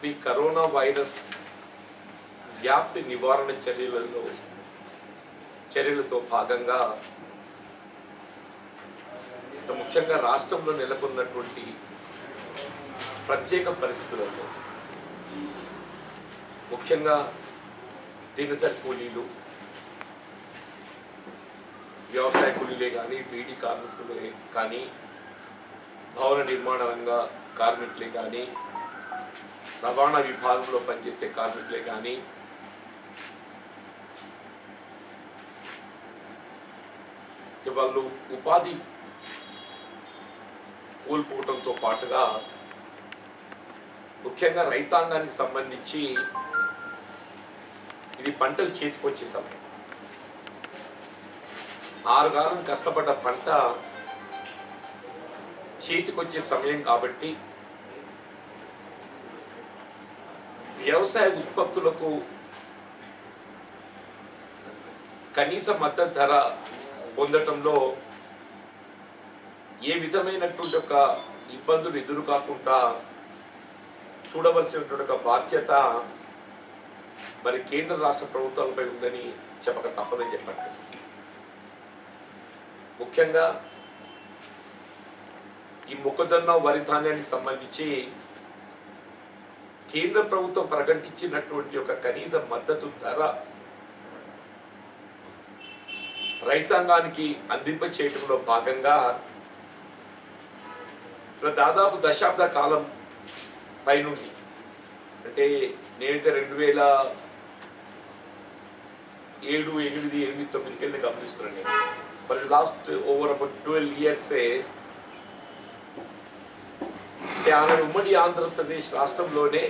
ఈ corona virus వ్యాప్తి నివారణ చర్యలలో చర్యలతో భాగంగా ఇటు ముఖ్యంగా రాష్ట్రంలో నెలకొన్నటువంటి ప్రత్యేక పరిస్థితులలో ముఖ్యంగా దినసరి కూలీలు వ్యవసాయ కూలీలే కానీ బీడీ కార్మికులే కానీ భవన నిర్మాణ రంగ కార్మికులే కానీ రవాణా విభాగంలో పనిచేసే కార్మికులే కానీ వాళ్ళు ఉపాధి కోల్పోవడంతో పాటుగా ముఖ్యంగా రైతాంగానికి సంబంధించి ఇది పంటలు చేతికొచ్చే సమయం ఆరుగాలం కష్టపడ్డ పంట చేతికొచ్చే సమయం కాబట్టి వ్యవసాయ ఉత్పత్తులకు కనీస మద్దతు ధర పొందటంలో ఏ విధమైనటువంటి ఒక ఇబ్బందులు ఎదురు కాకుండా చూడవలసినటువంటి ఒక బాధ్యత మరి కేంద్ర రాష్ట్ర ప్రభుత్వాలపై ఉందని చెప్పక తప్పదని చెప్పండి ముఖ్యంగా ఈ మొక్కజొన్న వరి ధాన్యానికి సంబంధించి కేంద్ర ప్రభుత్వం ప్రకటించినటువంటి ఒక కనీస మద్దతు ధర రైతాంగానికి అందింప చేయడంలో భాగంగా ఇలా దాదాపు దశాబ్ద కాలం పైనుండి అంటే నేనైతే రెండు వేల ఏడు ఎనిమిది ఎనిమిది తొమ్మిదికి వెళ్ళి గమనిస్తున్నాను నేను for last over about twelve ఇయర్సే ఆనాడు ఉమ్మడి ఆంధ్రప్రదేశ్ రాష్ట్రంలోనే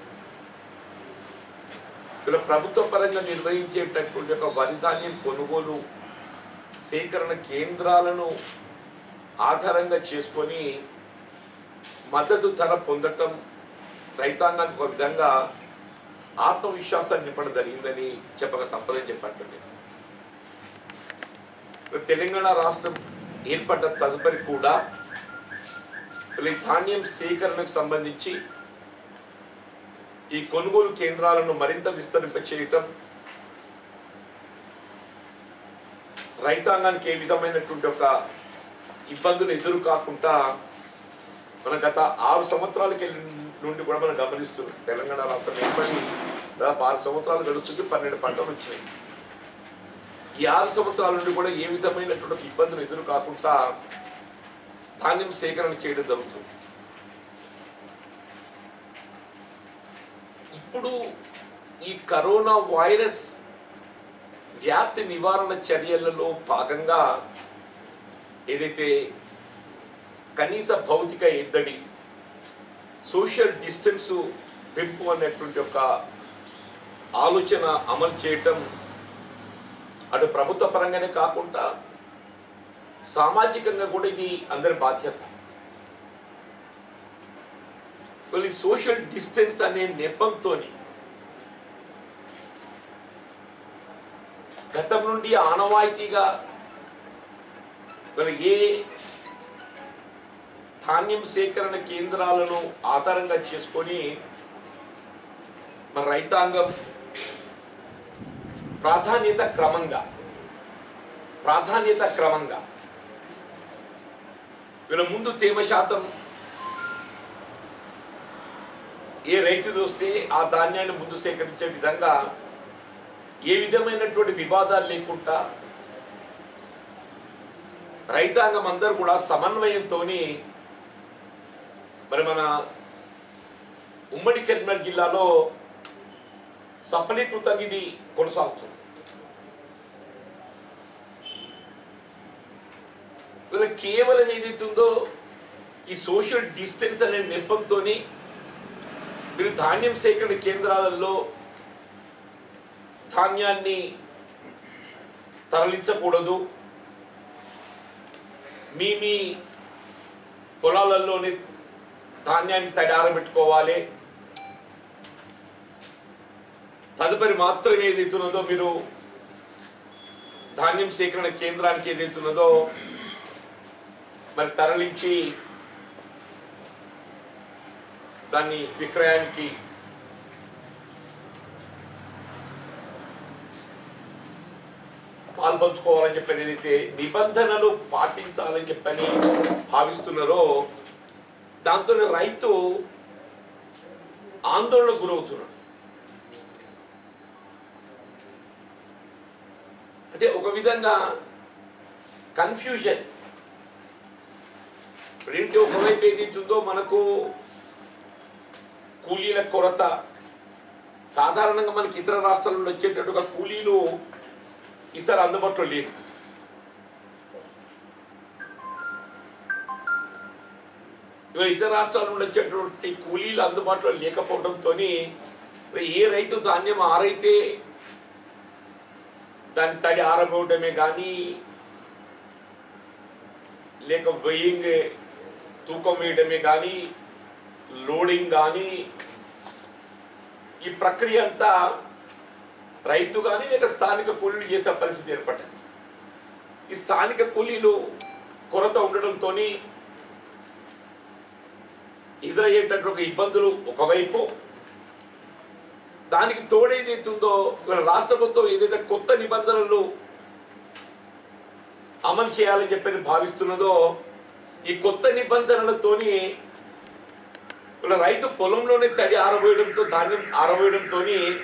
ఇలా ప్రభుత్వ పరంగా నిర్వహించేటటువంటి ఒక వరి ధాన్యం కొనుగోలు సేకరణ కేంద్రాలను ఆధారంగా చేసుకొని మద్దతు ధర పొందటం రైతాంగానికి ఒక విధంగా ఆత్మవిశ్వాసాన్ని నింపడం జరిగిందని చెప్పక తప్పదని చెప్పండి తెలంగాణ రాష్ట్రం ఏర్పడ్డ తదుపరి కూడా ఈ ధాన్యం సేకరణకు సంబంధించి ఈ కొనుగోలు కేంద్రాలను మరింత విస్తరింప చేయటం రైతాంగానికి ఏ విధమైనటువంటి ఒక ఇబ్బందులు ఎదురు కాకుండా మన గత ఆరు సంవత్సరాలకి నుండి కూడా మనం గమనిస్తున్నాం తెలంగాణ రాష్ట్రం ఏర్పడి దాదాపు ఆరు సంవత్సరాలు గడుస్తుంది పన్నెండు పంటలు వచ్చినాయి ఈ ఆరు సంవత్సరాల నుండి కూడా ఏ విధమైనటువంటి ఒక ఇబ్బందులు ఎదురు కాకుండా ధాన్యం సేకరణ చేయడం జరుగుతుంది ఇప్పుడు ఈ కరోనా వైరస్ వ్యాప్తి నివారణ చర్యలలో భాగంగా ఏదైతే కనీస భౌతిక ఎద్దడి సోషల్ డిస్టెన్స్ పెంపు అనేటువంటి ఒక ఆలోచన అమలు చేయటం అటు ప్రభుత్వ పరంగానే కాకుండా సామాజికంగా కూడా ఇది అందరి బాధ్యత కొన్ని సోషల్ డిస్టెన్స్ అనే నెపంతో గతం నుండి ఆనవాయితీగా మరి ఏ ధాన్యం సేకరణ కేంద్రాలను ఆధారంగా చేసుకొని మన రైతాంగం ప్రాధాన్యత క్రమంగా ప్రాధాన్యత క్రమంగా వీళ్ళ ముందు తేమ శాతం ఏ రైతు చూస్తే ఆ ధాన్యాన్ని ముందు సేకరించే విధంగా ఏ విధమైనటువంటి వివాదాలు లేకుండా రైతాంగం అందరూ కూడా సమన్వయంతో మరి మన ఉమ్మడి కరీంనగర్ జిల్లాలో సఫలీకృతంగా ఇది కొనసాగుతుంది వీళ్ళ కేవలం ఏదైతుందో ఈ సోషల్ డిస్టెన్స్ అనే నెపంతో మీరు ధాన్యం సేకరణ కేంద్రాలలో ధాన్యాన్ని తరలించకూడదు మీ మీ పొలాలలోని ధాన్యాన్ని తడారబెట్టుకోవాలి తదుపరి మాత్రం ఏదైతున్నదో మీరు ధాన్యం సేకరణ కేంద్రానికి ఏదైతున్నదో మరి తరలించి దాన్ని విక్రయానికి పాల్పంచుకోవాలని చెప్పని ఏదైతే నిబంధనలు పాటించాలని చెప్పని భావిస్తున్నారో దాంతో రైతు ఆందోళనకు గురవుతున్నాడు అంటే ఒక విధంగా కన్ఫ్యూజన్ ఏంటి ఒకవైపు ఏదైతుందో మనకు కూలీల కొరత సాధారణంగా మనకి ఇతర రాష్ట్రాల నుండి వచ్చేటట్టుగా కూలీలు ఈసారి అందుబాటులో లేవు ఇవాళ ఇతర రాష్ట్రాల నుండి వచ్చేటువంటి కూలీలు అందుబాటులో లేకపోవడంతో ఏ రైతు ధాన్యం ఆరైతే దాన్ని తడి ఆరబోవడమే కానీ లేక వెయింగ్ తూకం వేయడమే కానీ లోడింగ్ కానీ ఈ ప్రక్రియ అంతా రైతు కానీ లేక స్థానిక కూలీలు చేసే పరిస్థితి ఏర్పడ్డది ఈ స్థానిక కూలీలు కొరత ఉండడంతో ఎదురయ్యేటటువంటి ఇబ్బందులు ఒకవైపు దానికి తోడేదైతుందో ఇవాళ రాష్ట్ర ప్రభుత్వం ఏదైతే కొత్త నిబంధనలు అమలు చేయాలని చెప్పని భావిస్తున్నదో ఈ కొత్త నిబంధనలతోని ఇలా రైతు పొలంలోనే తడి ఆరబోయడంతో ధాన్యం ఆరబోయడంతో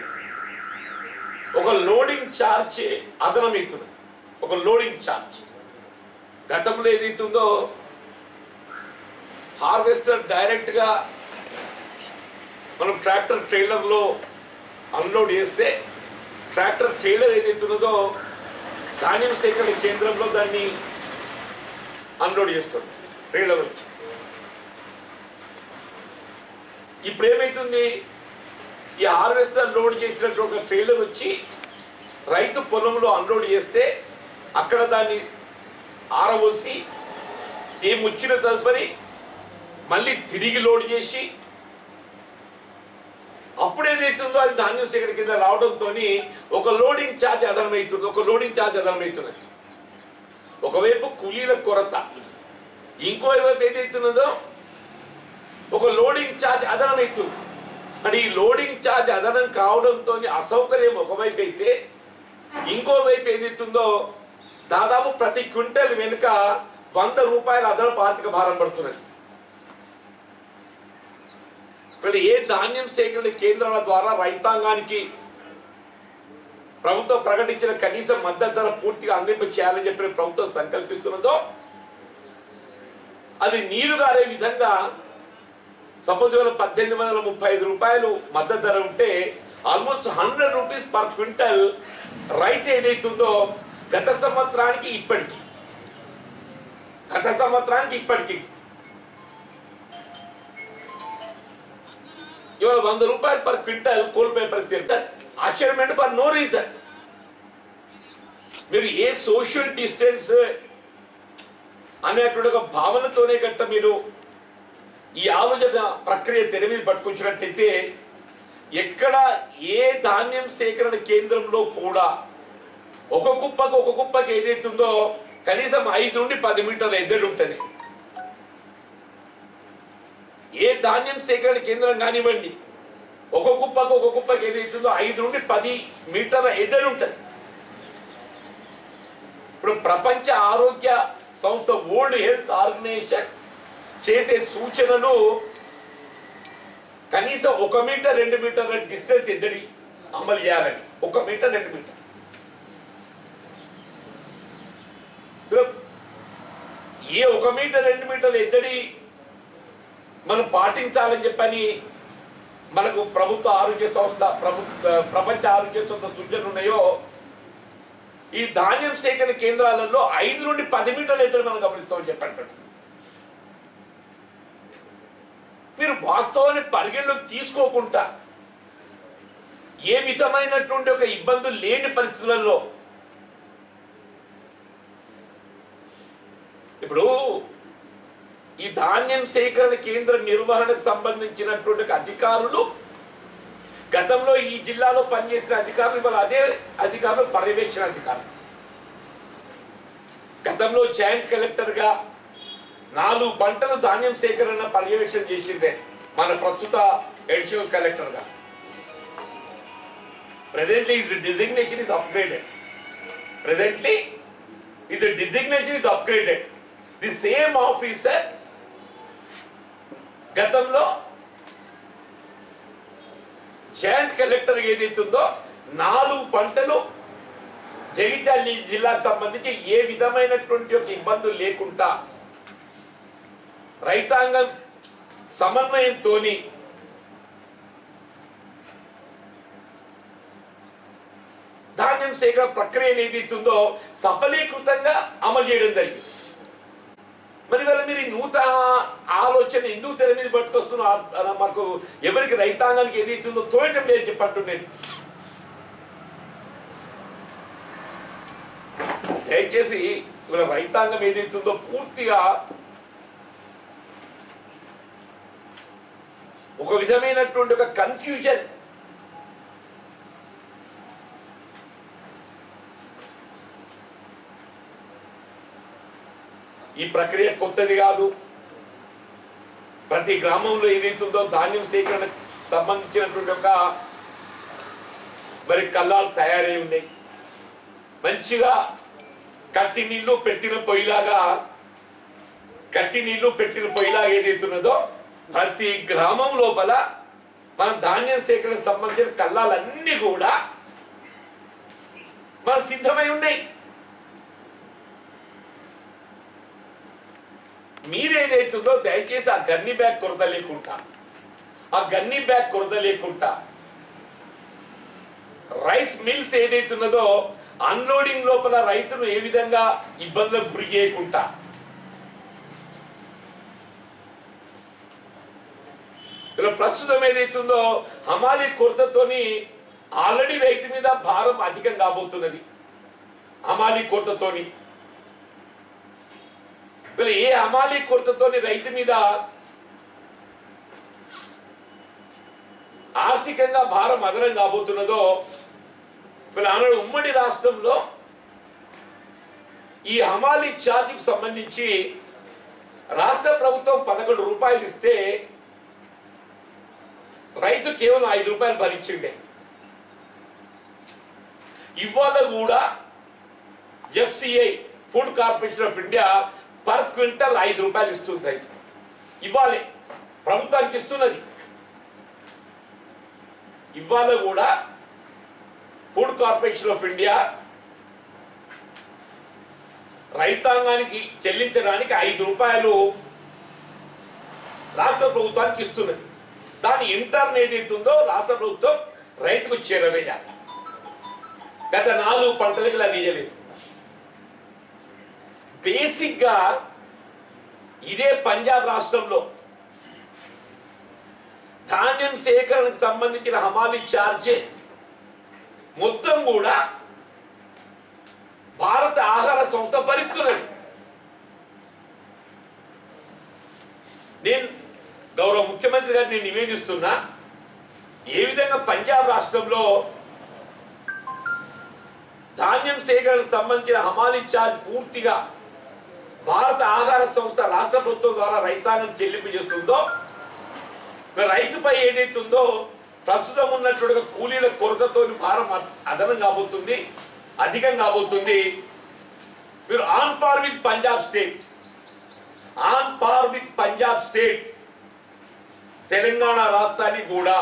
ఒక లోడింగ్ ఛార్జ్ అదనమవుతున్నది ఒక లోడింగ్ ఛార్జ్ గతంలో ఏదైతుందో హార్వెస్టర్ డైరెక్ట్గా మనం ట్రాక్టర్ ట్రైలర్లో అన్లోడ్ చేస్తే ట్రాక్టర్ ట్రైలర్ ఏదైతున్నదో ధాన్యం సేకరణ కేంద్రంలో దాన్ని అన్లోడ్ చేస్తుంది ట్రైలర్ వచ్చి ఇప్పుడు ఏమైతుంది ఈ హార్వెస్టర్ లోడ్ చేసినట్టు ఒక ట్రైలర్ వచ్చి రైతు పొలంలో అన్లోడ్ చేస్తే అక్కడ దాన్ని ఆరబోసి తేముచ్చిన తదుపరి మళ్ళీ తిరిగి లోడ్ చేసి అప్పుడు ఏదైతుందో అది ధాన్యం సేకరణ కింద రావడంతో ఒక లోడింగ్ ఛార్జ్ అదనమవుతుంది ఒక లోడింగ్ ఛార్జ్ అదనమవుతున్నది ఒకవైపు కూలీల కొరత ఇంకో వైపు ఏదైతున్నదో ఒక లోడింగ్ ఛార్జ్ అదనమవుతుంది మరి ఈ లోడింగ్ ఛార్జ్ అదనం కావడంతో అసౌకర్యం ఒకవైపు అయితే ఇంకో వైపు ఏదైతుందో దాదాపు ప్రతి క్వింటల్ వెనుక వంద రూపాయల అదనపు ఆర్థిక భారం పడుతున్నది వీళ్ళు ఏ ధాన్యం సేకరణ కేంద్రాల ద్వారా రైతాంగానికి ప్రభుత్వం ప్రకటించిన కనీస మద్దతు ధర పూర్తిగా అందింప చేయాలని చెప్పి ప్రభుత్వం సంకల్పిస్తున్నదో అది నీరు గారే విధంగా సపోజ్ వేల పద్దెనిమిది వందల ముప్పై ఐదు రూపాయలు మద్దతు ధర ఉంటే almost hundred rupees per quintal రైతు ఏదైతుందో గత సంవత్సరానికి ఇప్పటికి గత సంవత్సరానికి ఇప్పటికి ఇవాళ వంద రూపాయలు పర్ క్వింటల్ కోల్పోయే పరిస్థితి ఆశ్చర్యమైన ఫర్ నో రీజన్ మీరు ఏ సోషల్ డిస్టెన్స్ అనేటువంటి ఒక భావనతోనే గట్ట మీరు ఈ ఆలోచన ప్రక్రియ తెర మీద పట్టుకొచ్చినట్టయితే ఎక్కడ ఏ ధాన్యం సేకరణ కేంద్రంలో కూడా ఒక కుప్పకు ఒక కుప్పకి ఏదైతుందో కనీసం ఐదు నుండి పది మీటర్ల ఎద్దడి ఉంటుంది ఏ ధాన్యం సేకరణ కేంద్రం కానివ్వండి ఒక కుప్పకు ఒక కుప్పకి ఏదైతుందో ఐదు నుండి పది మీటర్ల ఎద్దడి ఉంటుంది ఇప్పుడు ప్రపంచ ఆరోగ్య సంస్థ వరల్డ్ హెల్త్ ఆర్గనైజేషన్ చేసే సూచనలు కనీసం ఒక మీటర్ రెండు మీటర్ల డిస్టెన్స్ ఎద్దడి అమలు చేయాలని ఒక మీటర్ రెండు మీటర్ ఇప్పుడు ఏ ఒక మీటర్ రెండు మీటర్ల ఎద్దడి మనం పాటించాలని చెప్పని మనకు ప్రభుత్వ ఆరోగ్య సంస్థ ప్రభుత్వ ప్రపంచ ఆరోగ్య సంస్థ సూచనలు ఉన్నాయో ఈ ధాన్యం సేకరణ కేంద్రాలలో ఐదు నుండి పది మీటర్ల ఎదురు మనం గమనిస్తామని చెప్పండి మీరు వాస్తవాన్ని పరిగణలోకి తీసుకోకుండా ఏ విధమైనటువంటి ఒక ఇబ్బందులు లేని పరిస్థితులలో ఇప్పుడు ఈ ధాన్యం సేకరణ కేంద్ర నిర్వహణకు సంబంధించినటువంటి ఒక అధికారులు గతంలో ఈ జిల్లాలో పనిచేసిన అధికారులు ఇవాళ అదే అధికారులు పర్యవేక్షణ అధికారులు గతంలో జాయింట్ కలెక్టర్గా నాలుగు పంటలు ధాన్యం సేకరణ పర్యవేక్షణ చేసిండే మన ప్రస్తుత అడిషనల్ కలెక్టర్గా presently is designation is upgraded Presently, is the designation is upgraded. The same officer గతంలో జాయింట్ కలెక్టర్ ఏదైతుందో నాలుగు పంటలు జగిత్యాల జిల్లాకు సంబంధించి ఏ విధమైనటువంటి ఒక ఇబ్బందులు లేకుండా రైతాంగం సమన్వయంతోని ధాన్యం సేకరణ ప్రక్రియ ఏదైతుందో సఫలీకృతంగా అమలు చేయడం జరిగింది మరి వాళ్ళ మీరు ఈ నూతన ఆలోచన ఎందుకు తెర మీద పట్టుకొస్తున్నారు మాకు ఎవరికి రైతాంగానికి ఏదైతుందో తోయటం లేదు చెప్పంటు నేను దయచేసి ఇవాళ రైతాంగం ఏదైతుందో పూర్తిగా ఒక విధమైనటువంటి ఒక కన్ఫ్యూజన్ ఈ ప్రక్రియ కొత్తది కాదు ప్రతి గ్రామంలో ఏదైతుందో ధాన్యం సేకరణ సంబంధించినటువంటి ఒక మరి కల్లాలు తయారై ఉన్నాయి మంచిగా కట్టి నీళ్లు పెట్టిన పొయ్యిలాగా కట్టి నీళ్లు పెట్టిన పొయ్యిలాగా ఏదైతున్నదో ప్రతి గ్రామం లోపల మన ధాన్యం సేకరణ సంబంధించిన కల్లాలన్నీ కూడా మన సిద్ధమై ఉన్నాయి మీరేదైతుందో దయచేసి ఆ గన్ని బ్యాగ్ కొరత లేకుండా ఆ గన్ని బ్యాగ్ కొరత లేకుండా రైస్ మిల్స్ ఏదైతున్నదో అన్లోడింగ్ లోపల రైతును ఏ విధంగా ఇబ్బందులకు గురి చేయకుండా ఇలా ప్రస్తుతం ఏదైతుందో హమాలి కొరతతోని ఆల్రెడీ రైతు మీద భారం అధికం కాబోతున్నది హమాలి కొరతతోని వీళ్ళు ఏ హమాలి కొరతతోని రైతు మీద ఆర్థికంగా భారం అదనం కాబోతున్నదో వీళ్ళ ఆనాడు ఉమ్మడి రాష్ట్రంలో ఈ హమాలి ఛార్జీకి సంబంధించి రాష్ట్ర ప్రభుత్వం పదకొండు రూపాయలు ఇస్తే రైతు కేవలం ఐదు రూపాయలు భరించిండే ఇవాళ కూడా FCI food corporation of India per quintal ఐదు రూపాయలు ఇస్తుంది రైతు ఇవ్వాలి ప్రభుత్వానికి ఇస్తున్నది ఇవాళ కూడా ఫుడ్ కార్పొరేషన్ ఆఫ్ ఇండియా రైతాంగానికి చెల్లించడానికి ఐదు రూపాయలు రాష్ట్ర ప్రభుత్వానికి ఇస్తున్నది దాని ఇంటర్న్ ఏదైతుందో రాష్ట్ర ప్రభుత్వం రైతుకు చేరవేయాలి గత నాలుగు పంటలకు అది ఇయ్యలేదు బేసిక్ గా ఇదే పంజాబ్ రాష్ట్రంలో ధాన్యం సేకరణకు సంబంధించిన హమాలి ఛార్జ్ మొత్తం కూడా భారత ఆహార సంస్థ భరిస్తున్నది నేను గౌరవ ముఖ్యమంత్రి గారిని నేను నివేదిస్తున్నా ఏ విధంగా పంజాబ్ రాష్ట్రంలో ధాన్యం సేకరణకు సంబంధించిన హమాలి ఛార్జ్ పూర్తిగా భారత ఆహార సంస్థ రాష్ట్ర ప్రభుత్వం ద్వారా రైతాంగం చెల్లింపు చేస్తుందో మరి రైతుపై ఏదైతే ఉందో ప్రస్తుతం ఉన్నటువంటి కూలీల కొరతతో భారం అ- అదనం కాబోతుంది అధికం కాబోతుంది మీరు on par with Punjab state on par with Punjab state Telangana రాష్ట్రానికి కూడా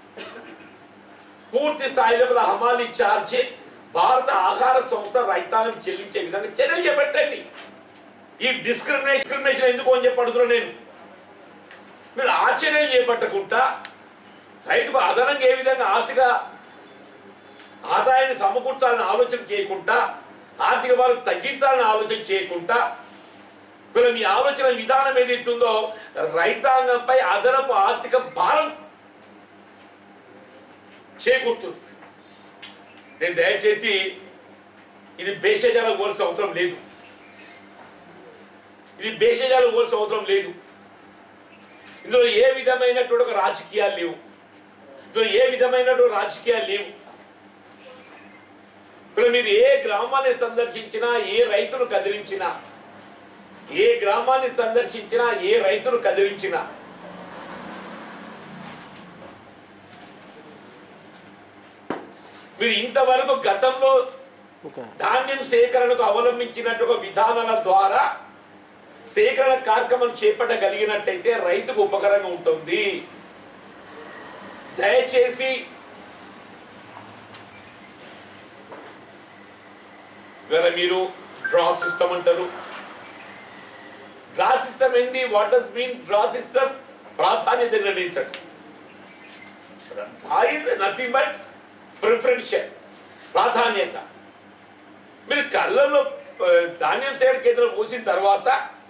పూర్తి స్థాయిలో గల హమాలీ ఛార్జ్ భారత ఆహార సంస్థ రైతాంగం చెల్లించే విధంగా చర్యలు చేపట్టండి ఈ డిస్క్రిమినేషన్ డిస్క్రిమినేషన్ ఎందుకు అని చెప్పి అడుగుతున్నా నేను మీరు ఆ చర్యలు చేపట్టకుండా రైతుకు అదనంగా ఏ విధంగా ఆర్థిక ఆదాయాన్ని సమకూర్చాలని ఆలోచన చేయకుండా ఆర్థిక భారం తగ్గించాలని ఆలోచన చేయకుండా వీళ్ళ మీ ఆలోచన విధానం ఏదైతుందో రైతాంగంపై అదనపు ఆర్థిక భారం చేకూరుతుంది నేను దయచేసి ఇది భేషజాలకు పోల్సిన అవసరం లేదు ఇది భేషజాలకు పోల్సిన అవసరం లేదు ఇందులో ఏ విధమైనటువంటి ఒక రాజకీయాలు లేవు ఇందులో ఏ విధమైనటువంటి రాజకీయాలు లేవు ఇప్పుడు మీరు ఏ గ్రామాన్ని సందర్శించినా ఏ రైతును కదిలించినా ఏ గ్రామాన్ని సందర్శించినా ఏ రైతును కదిలించినా మీరు ఇంతవరకు గతంలో ఓకే ధాన్యం సేకరణకు అవలంబించినట్టుగా విధానాల ద్వారా సేకరణ కార్యక్రమం చేపట్టగలిగినట్టయితే రైతుకు ఉపకరంగా ఉంటుంది దయచేసి ఇవాళ మీరు డ్రా సిస్టమ్ అంటారు డ్రా సిస్టమ్ ఏంది what does mean draw system ప్రాధాన్యత నిర్ణయించండి draw is nothing but preferential ప్రాధాన్యత మీరు కళ్ళల్లో ఆ, ధాన్యం సేకరణ కేంద్రం పోసిన తర్వాత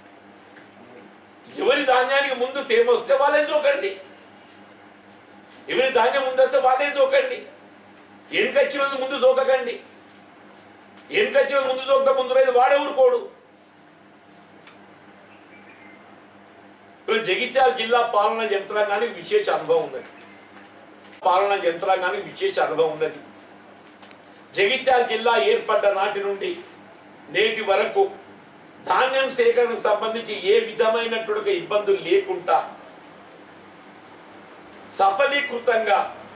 ఎవరి ధాన్యానికి ముందు తేమ వస్తే వాళ్ళే చూకండి ఎవరి ధాన్యం ముందు వస్తే వాళ్ళే చూకండి ఎన్కచ్చిన ముందు చూకకండి ఎన్కచ్చిన ముందు చూక ముందు రైతు వాడే ఊరుకోడు ఇప్పుడు జగిత్యాల జిల్లా పాలనా యంత్రాంగానికి విశేష అనుభవం ఉన్నది పాలనా యంత్రాంగానికి విశేష అనుభవం ఉన్నది జగిత్యాల జిల్లా ఏర్పడ్డ నాటి నుండి నేటి వరకు ధాన్యం సేకరణకు సంబంధించి ఏ విధమైనటువంటి ఇబ్బందులు లేకుండా సఫలీకృతంగా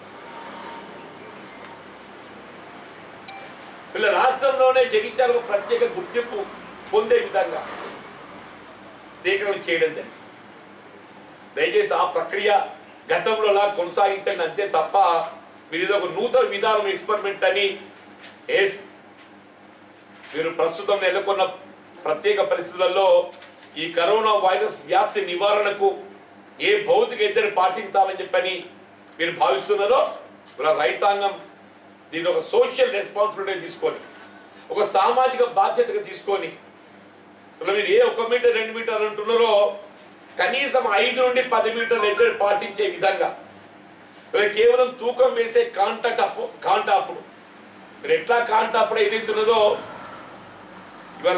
వీళ్ళ రాష్ట్రంలోనే జగిత్యాలకు ప్రత్యేక గుర్తింపు పొందే విధంగా సేకరణ చేయడం జరిగింది దయచేసి ఆ ప్రక్రియ గతంలో లా కొనసాగించండి అంతే తప్ప మీరు ఇది ఒక నూతన విధానం ఎక్స్పెరిమెంట్ అని ఎస్ మీరు ప్రస్తుతం నెలకొన్న ప్రత్యేక పరిస్థితులలో ఈ కరోనా వైరస్ వ్యాప్తి నివారణకు ఏ భౌతిక ఎద్దడి పాటించాలని చెప్పని మీరు భావిస్తున్నారో ఇలా రైతాంగం దీన్ని ఒక సోషల్ రెస్పాన్సిబిలిటీ తీసుకొని ఒక సామాజిక బాధ్యతగా తీసుకొని ఇలా మీరు ఏ ఒక మీటర్ రెండు మీటర్లు అంటున్నారో కనీసం ఐదు నుండి పది మీటర్లు ఎద్దడి పాటించే విధంగా ఇలా కేవలం తూకం వేసే కాంటాక్ట్ అప్పు కాంట అప్పుడు మీరు ఎట్లా కాంట అప్పుడు ఏదైతున్నదో ఇవాళ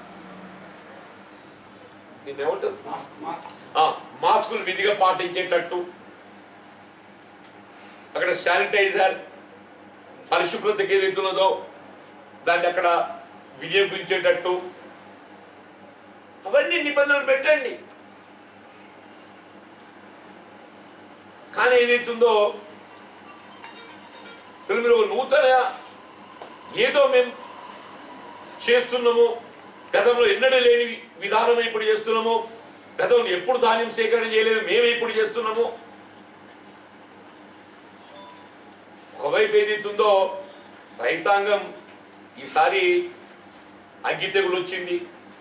దీన్ని ఏమంటారు ఆ, మాస్కులు విధిగా పాటించేటట్టు అక్కడ శానిటైజర్ పరిశుభ్రతకి ఏదైతున్నదో దాన్ని అక్కడ వినియోగించేటట్టు అవన్నీ నిబంధనలు పెట్టండి కానీ ఏదైతుందో ఇప్పుడు మీరు ఒక నూతన ఏదో మేము చేస్తున్నాము గతంలో ఎన్నడూ లేని విధానం ఇప్పుడు చేస్తున్నాము గతంలో ఎప్పుడు ధాన్యం సేకరణ చేయలేదు మేము ఇప్పుడు చేస్తున్నాము ఒకవైపు ఏదైతుందో రైతాంగం ఈసారి అగ్గి తెగులు వచ్చింది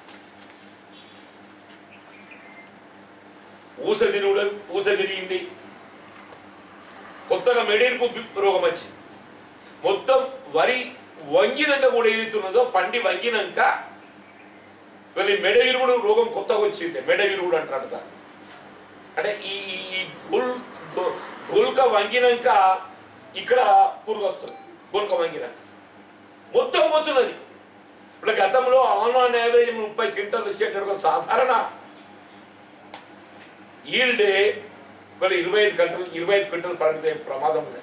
ఊస తిరుగుడు ఊస తిరిగింది కొత్తగా మెడేర్పు రోగం వచ్చింది మొత్తం వరి వంగినాక కూడా ఏదైతున్నదో పండి వంగినాక వీళ్ళ మెడ విరుగుడు రోగం కొత్తగా వచ్చింది మెడ విరుగుడు అంటారు దాన్ని అంటే ఈ ఈ గుల్ గు- గుల్క వంగినాక ఇక్కడ పురుగు వస్తుంది గుల్క వంగినాక మొత్తం పోతున్నది ఇప్పుడు గతంలో ఆన్ ఆన్ యావరేజ్ ముప్పై క్వింటల్ వచ్చేటప్పుడు ఒక సాధారణ ఈల్డే వీళ్ళు ఇరవై ఐదు గంటలు ఇరవై ఐదు క్వింటల్ పరిమితే ప్రమాదం ఉంది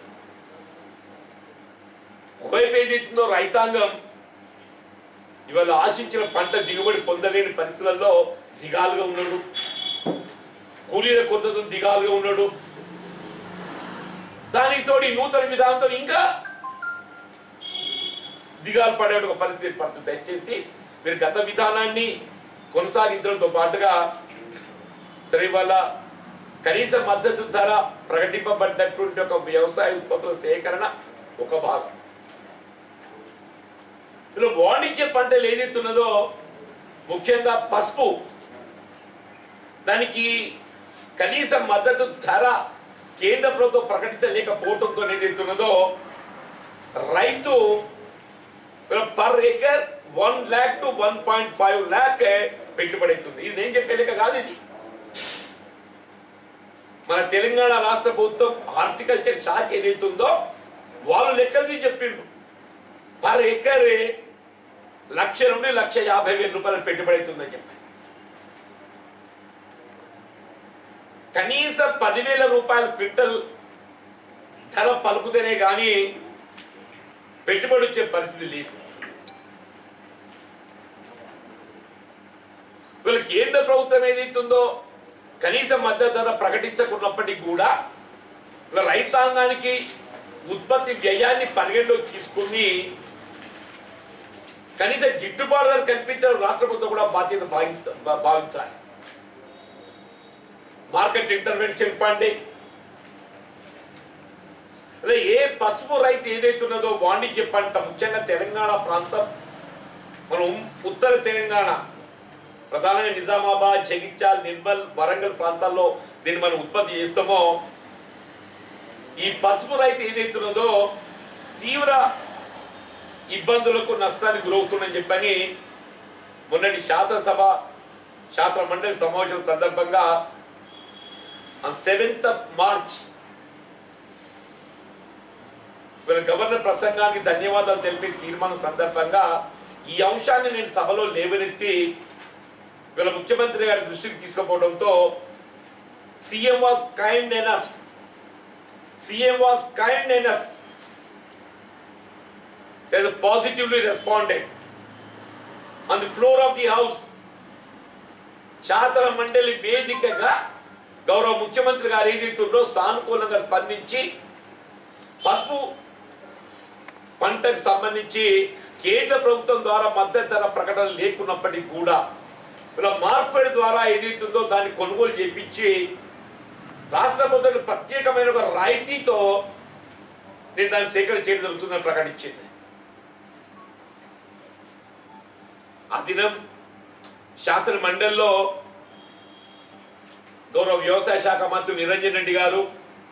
ఒకవైపు ఏదైతుందో రైతాంగం ఇవాళ ఆశించిన పంట దిగుబడి పొందలేని పరిస్థితులలో దిగాలుగా ఉన్నాడు కూలీల కొరతతో దిగాలుగా ఉన్నాడు దానికి తోడు ఈ నూతన విధానంతో ఇంకా దిగాలు పడే ఒక పరిస్థితి పడుతుంది దయచేసి మీరు గత విధానాన్ని కొనసాగించడంతో పాటుగా సరే ఇవాళ కనీస మద్దతు ధర ప్రకటింపబడినటువంటి ఒక వ్యవసాయ ఉత్పత్తుల సేకరణ ఒక భాగం ఇలా వాణిజ్య పంటలు ఏదైతున్నదో ముఖ్యంగా పసుపు దానికి కనీస మద్దతు ధర కేంద్ర ప్రభుత్వం ప్రకటించలేకపోవడంతో ఏదైతున్నదో రైతు per acre one lakh to one point five lakh పెట్టుబడి అవుతుంది ఇది నేను చెప్పే లెక్క కాదు ఇది మన తెలంగాణ రాష్ట్ర ప్రభుత్వం హార్టికల్చర్ శాఖ ఏదైతుందో వాళ్ళు లెక్కలు తీసి చెప్పిండ్రు పర్ ఎకర్ లక్ష నుండి లక్ష యాభై వేల రూపాయలు పెట్టుబడి అవుతుందని చెప్పి కనీస పదివేల రూపాయల క్వింటల్ ధర పలుకుతేనే కానీ పెట్టుబడి వచ్చే పరిస్థితి లేదు వీళ్ళ కేంద్ర ప్రభుత్వం ఏదైతుందో కనీస మద్దతు ధర ప్రకటించకున్నప్పటికీ కూడా వీళ్ళ రైతాంగానికి ఉత్పత్తి వ్యయాన్ని పరిగణలోకి తీసుకుని కనీస గిట్టుబాటు ధర కల్పించడం రాష్ట్ర ప్రభుత్వం కూడా బాధ్యత భావించ భా- భావించాలి మార్కెట్ ఇంటర్వెన్షన్ ఫండింగ్ అదే ఏ పసుపు రైతు ఏదైతే ఉన్నదో వాణిజ్య పంట ముఖ్యంగా తెలంగాణ ప్రాంతం మనం ఉత్తర తెలంగాణ ప్రధానంగా నిజామాబాద్ జగిత్యాల్ నిర్మల్ వరంగల్ ప్రాంతాల్లో దీన్ని మనం ఉత్పత్తి చేస్తామో ఈ పసుపు రైతు ఏదైతే ఉన్నదో తీవ్ర ఇబ్బందులకు నష్టానికి గురవుతుందని చెప్పని మొన్నటి శాసనసభ శాస్త్ర మండలి సమావేశం సందర్భంగా సెవెంత్ ఆఫ్ మార్చ్ వీళ్ళ గవర్నర్ ప్రసంగానికి ధన్యవాదాలు తెలిపే తీర్మానం సందర్భంగా ఈ అంశాన్ని నేను సభలో లేవనెత్తి వీళ్ళ ముఖ్యమంత్రి గారి దృష్టికి తీసుకుపోవడంతో CM was kind enough CM was kind enough there's a positively responded on the floor of the house శాసన మండలి వేదికగా గౌరవ ముఖ్యమంత్రి గారు ఏదైతుందో సానుకూలంగా స్పందించి పసుపు పంటకు సంబంధించి కేంద్ర ప్రభుత్వం ద్వారా మద్దతు ధర ప్రకటన లేకున్నప్పటికీ కూడా ఇలా మార్కెట్ ద్వారా ఏదైతుందో దాన్ని కొనుగోలు చేపించి రాష్ట్ర ప్రభుత్వం ప్రత్యేకమైన ఒక రాయితీతో నేను దాన్ని సేకరణ చేయడం జరుగుతుందని ప్రకటించింది ఆ దినం శాసన మండలిలో గౌరవ వ్యవసాయ శాఖ మంత్రి నిరంజన్ రెడ్డి గారు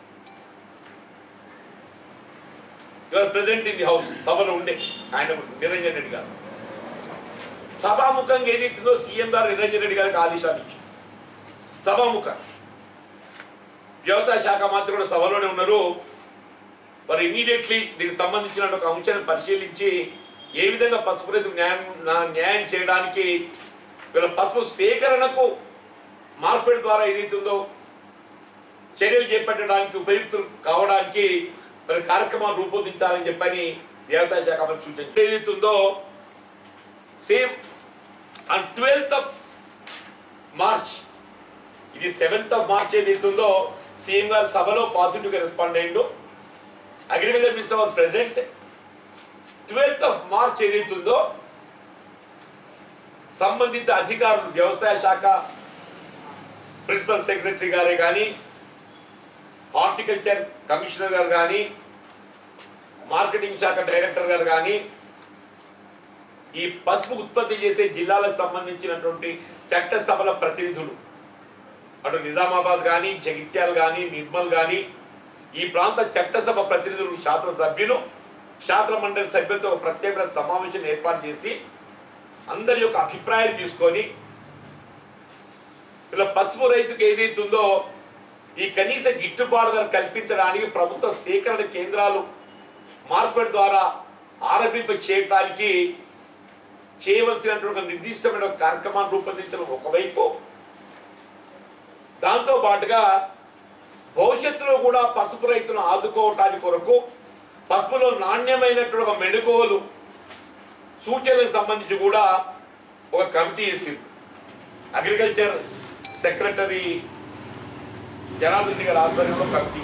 ప్రెసిడెంట్ ఇన్ ది హౌస్ సభలో ఉండే ఆయన నిరంజన్ రెడ్డి గారు సభాముఖంగా ఏదైతుందో సీఎం గారు నిరంజన్ రెడ్డి గారికి ఆదేశాలు ఇచ్చారు సభాముఖం వ్యవసాయ శాఖ మంత్రి కూడా సభలోనే ఉన్నారు మరి ఇమీడియట్లీ దీనికి సంబంధించిన ఒక అంశాన్ని పరిశీలించి ఏ విధంగా పసుపు రైతుకు న్యాయం నా- న్యాయం చేయడానికి వీళ్ళ పసుపు సేకరణకు మార్కెట్ ద్వారా ఏదైతుందో చర్యలు చేపట్టడానికి ఉపయుక్తులు కావడానికి మరి కార్యక్రమాలు రూపొందించాలని చెప్పని వ్యవసాయ శాఖ మంత్రి సూచించారు ఏదైతుందో same on twelfth of March ఇది సెవెంత్ ఆఫ్ మార్చ్ ఏదైతుందో సీఎం గారు సభలో పాజిటివ్ గా రెస్పాండ్ అయ్యిండు agriculture minister was present twelfth of March ఏదైతుందో సంబంధిత అధికారులు వ్యవసాయ శాఖ ప్రిన్సిపల్ సెక్రటరీ గారే కానీ హార్టికల్చర్ కమిషనర్ గారు కానీ మార్కెటింగ్ శాఖ డైరెక్టర్ గారు కానీ ఈ పసుపు ఉత్పత్తి చేసే జిల్లాలకు సంబంధించినటువంటి చట్టసభల ప్రతినిధులు అటు నిజామాబాద్ కానీ జగిత్యాల్ కానీ నిర్మల్ కానీ ఈ ప్రాంత చట్టసభ ప్రతినిధులు శాసనసభ్యులు శాసన మండలి సభ్యులతో ఒక ప్రత్యేక సమావేశం ఏర్పాటు చేసి అందరి యొక్క అభిప్రాయాలు తీసుకొని ఇలా పసుపు రైతుకు ఏదైతుందో ఈ కనీస గిట్టుబాటు ధర కల్పించడానికి ప్రభుత్వ సేకరణ కేంద్రాలు మార్కెట్ ద్వారా ఆరంభింప చేయటానికి చేయవలసినటువంటి ఒక నిర్దిష్టమైన ఒక కార్యక్రమాన్ని రూపొందించడం ఒకవైపు దాంతో పాటుగా భవిష్యత్తులో కూడా పసుపు రైతులను ఆదుకోవటానికి కొరకు పసుపులో నాణ్యమైనటువంటి ఒక మెళుకువలు సూచనలకు సంబంధించి కూడా ఒక కమిటీ వేసింది అగ్రికల్చర్ సెక్రటరీ జనార్దన్ రెడ్డి గారి ఆధ్వర్యంలో కమిటీ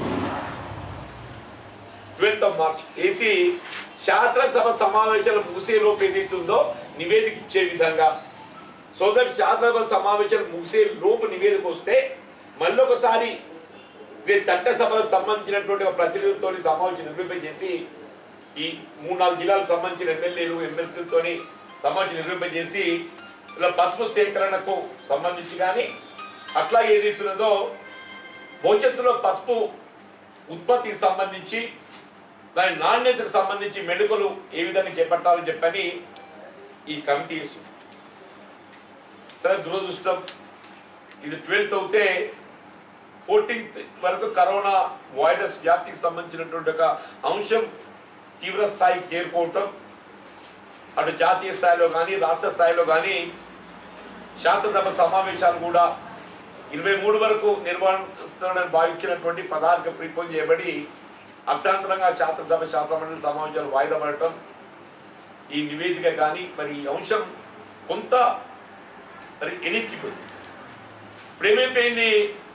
ట్వెల్త్ ఆఫ్ మార్చ్ వేసి శాసనసభ సమావేశాలు ముగిసేలోపు ఏదైతుందో నివేదిక ఇచ్చే విధంగా సో దట్ శాసనసభ సమావేశాలు ముగిసే లోపు నివేదిక వస్తే మళ్ళీ ఒకసారి ఇదే చట్టసభలకు సంబంధించినటువంటి ఒక ప్రతినిధులతో సమావేశం నిర్వహింపజేసి ఈ మూడు నాలుగు జిల్లాలకు సంబంధించిన ఎమ్మెల్యేలు ఎమ్మెల్సీలతో సమావేశం నిర్వహింపజేసి ఇలా పసుపు సేకరణకు సంబంధించి కానీ అట్లా ఏదైతున్నదో భవిష్యత్తులో పసుపు ఉత్పత్తికి సంబంధించి దాని నాణ్యతకు సంబంధించి మెడుకలు ఏ విధంగా చేపట్టాలని చెప్పని ఈ కమిటీస్ సరే దురదృష్టం ఇది ట్వెల్త్ అవుతే ఫోర్టీన్త్ వరకు కరోనా వైరస్ వ్యాప్తికి సంబంధించినటువంటి ఒక అంశం తీవ్ర స్థాయికి చేరుకోవటం అటు జాతీయ స్థాయిలో కానీ రాష్ట్ర స్థాయిలో కానీ శాసనసభ సమావేశాలు కూడా ఇరవై మూడు వరకు నిర్వహిస్తారని భావించినటువంటి పదహారుకి ప్రిపోజ్ చేయబడి అర్థాంతరంగా శాసనసభ శాసనమండలి సమావేశాలు వాయిదా పడటం ఈ నివేదిక కానీ మరి ఈ అంశం కొంత మరి ఎనెక్కిపోయింది ఇప్పుడు ఏమైపోయింది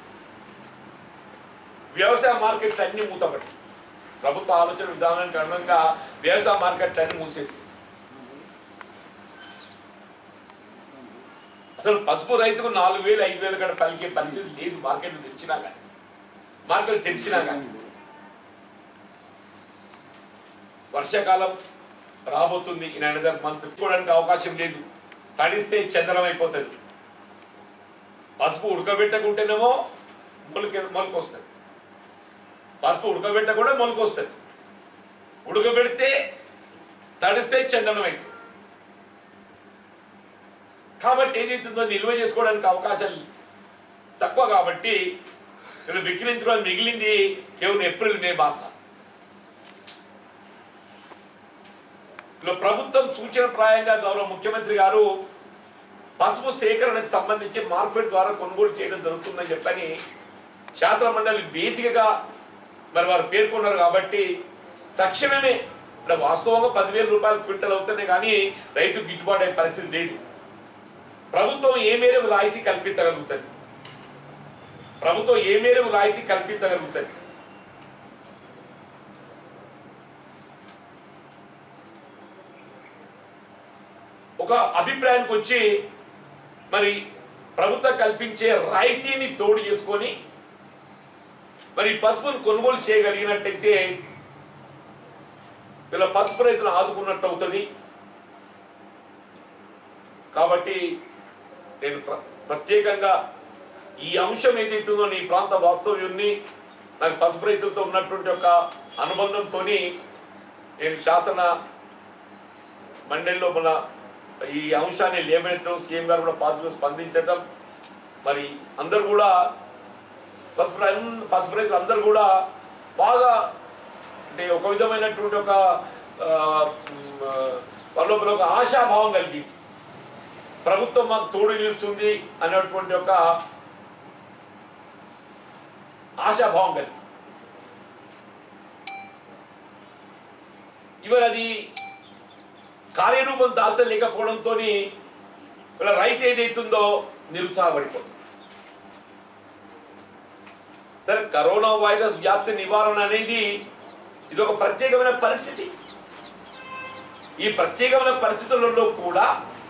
వ్యవసాయ మార్కెట్లు అన్ని మూతపడి ప్రభుత్వ ఆలోచన విధానానికి అనుగుణంగా వ్యవసాయ మార్కెట్లు అన్ని మూసేసి అసలు పసుపు రైతుకు నాలుగు వేలు ఐదు వేలు కూడా పలికే పరిస్థితి లేదు మార్కెట్ తెచ్చినా కానీ మార్కెట్ తెరిచినా కానీ వర్షాకాలం రాబోతుంది ఇన్ అనదర్ మంత్ చూడడానికి అవకాశం లేదు తడిస్తే చందనం అయిపోతుంది పసుపు ఉడకబెట్టకుంటేనేమో మొలక మొలక వస్తుంది పసుపు ఉడకబెట్టకుండా మొలక వస్తుంది ఉడకబెడితే తడిస్తే చందనం అవుతుంది కాబట్టి ఏదైతుందో నిల్వ చేసుకోవడానికి అవకాశాలు తక్కువ కాబట్టి వీళ్ళు విక్రయించుకోవడం మిగిలింది కేవలం ఏప్రిల్ మే మాస ఇలా ప్రభుత్వం సూచన ప్రాయంగా గౌరవ ముఖ్యమంత్రి గారు పసుపు సేకరణకు సంబంధించి మార్కెట్ ద్వారా కొనుగోలు చేయడం జరుగుతుందని చెప్పని శాస్త్ర మండలి వేదికగా మరి వారు పేర్కొన్నారు కాబట్టి తక్షణమే ఇక్కడ వాస్తవంగా పదివేల రూపాయలు క్వింటల్ అవుతున్నాయి కానీ రైతు గిట్టుబాటు అయ్యే పరిస్థితి లేదు ప్రభుత్వం ఏ మేరకు రాయితీ కల్పించగలుగుతుంది ప్రభుత్వం ఏ మేరకు రాయితీ కల్పించగలుగుతుంది ఒక అభిప్రాయానికి వచ్చి మరి ప్రభుత్వం కల్పించే రాయితీని తోడు చేసుకొని మరి పసుపును కొనుగోలు చేయగలిగినట్టయితే వీళ్ళ పసుపు రైతులు ఆదుకున్నట్టు అవుతుంది కాబట్టి నేను ప్ర- ప్రత్యేకంగా ఈ అంశం ఏదైతుందో నీ ప్రాంత వాస్తవ్యున్ని నాకు పసుపు రైతులతో ఉన్నటువంటి ఒక అనుబంధంతో నేను శాసన మండలిలో మన ఈ అంశాన్ని లేవనెత్తడం సీఎం గారు కూడా పాజిటివ్ స్పందించడం మరి అందరు కూడా పసుపు రై- పసుపు రైతులు అందరూ కూడా బాగా అంటే ఒక విధమైనటువంటి ఒక ఆ, మ్, ఆ, వాళ్ళ లోపల ఒక ఆశాభావం కలిగింది ప్రభుత్వం మాకు తోడు నిలుస్తుంది అనేటువంటి ఒక ఆశాభావం కలిగింది ఇవాళ అది కార్యరూపం దాల్చలేకపోవడంతో ఇలా రైతు ఏదైతుందో నిరుత్సాహపడిపోతుంది సరే కరోనా వైరస్ వ్యాప్తి నివారణ అనేది ఇది ఒక ప్రత్యేకమైన పరిస్థితి ఈ ప్రత్యేకమైన పరిస్థితులలో కూడా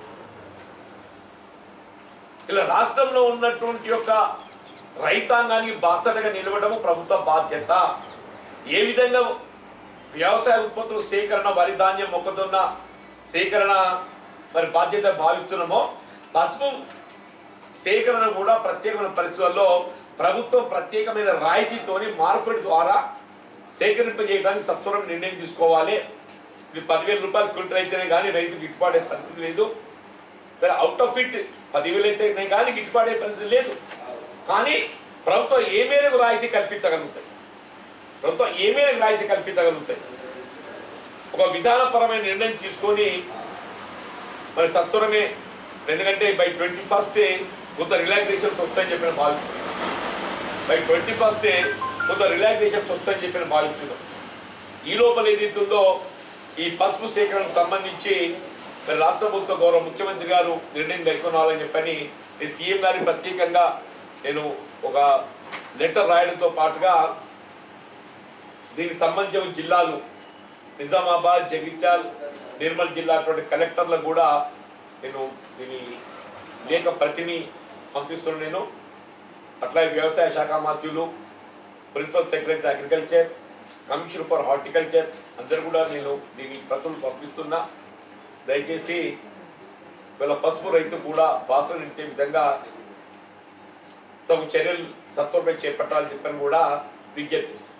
ఇలా రాష్ట్రంలో ఉన్నటువంటి యొక్క రైతాంగానికి బాసటగా నిలవడము ప్రభుత్వ బాధ్యత ఏ విధంగా వ్యవసాయ ఉత్పత్తుల సేకరణ వరి ధాన్యం మొక్కజొన్న సేకరణ మరి బాధ్యత భావిస్తున్నామో పసుపు సేకరణ కూడా ప్రత్యేకమైన పరిస్థితుల్లో ప్రభుత్వం ప్రత్యేకమైన రాయితీతోని మార్కెట్ ద్వారా సేకరింపజేయడానికి సత్వరం నిర్ణయం తీసుకోవాలి ఇది పదివేల రూపాయలు క్వింటల్ అయితేనే కానీ రైతు గిట్టుబాటే పరిస్థితి లేదు సరే అవుట్ ఆఫ్ ఇట్ పదివేలు అయితేనే కానీ గిట్టుబాటే పరిస్థితి లేదు కానీ ప్రభుత్వం ఏ మేరకు రాయితీ కల్పించగలుగుతుంది ప్రభుత్వం ఏ మేరకు రాయితీ కల్పించగలుగుతాయి ఒక విధానపరమైన నిర్ణయం తీసుకొని మరి సత్వరమే ఎందుకంటే బై ట్వంటీ ఫస్టే కొంత రిలాక్సేషన్స్ వస్తాయని చెప్పిన భావిస్తున్నాం బై ట్వంటీ ఫస్టే కొంత రిలాక్సేషన్స్ వస్తాయని చెప్పిన భావిస్తున్నాం ఈ లోపల ఏదైతుందో ఈ పసుపు సేకరణకు సంబంధించి మరి రాష్ట్ర ప్రభుత్వ గౌరవ ముఖ్యమంత్రి గారు నిర్ణయం కైకొనాలని చెప్పని నేను సీఎం గారికి ప్రత్యేకంగా నేను ఒక లెటర్ రాయడంతో పాటుగా దీనికి సంబంధించిన జిల్లాలు నిజామాబాద్ జగిత్యాల్ నిర్మల్ జిల్లా అటువంటి కలెక్టర్లకు కూడా నేను దీని లేఖ ప్రతిని పంపిస్తున్నాను నేను అట్లాగే వ్యవసాయ శాఖ మంత్రులు principal secretary agriculture commissioner for horticulture అందరు కూడా నేను దీని ప్రతులు పంపిస్తున్నా దయచేసి వీళ్ళ పసుపు రైతు కూడా బాసలు నిలిచే విధంగా తగు చర్యలు సత్వరమే చేపట్టాలని చెప్పని కూడా విజ్ఞప్తి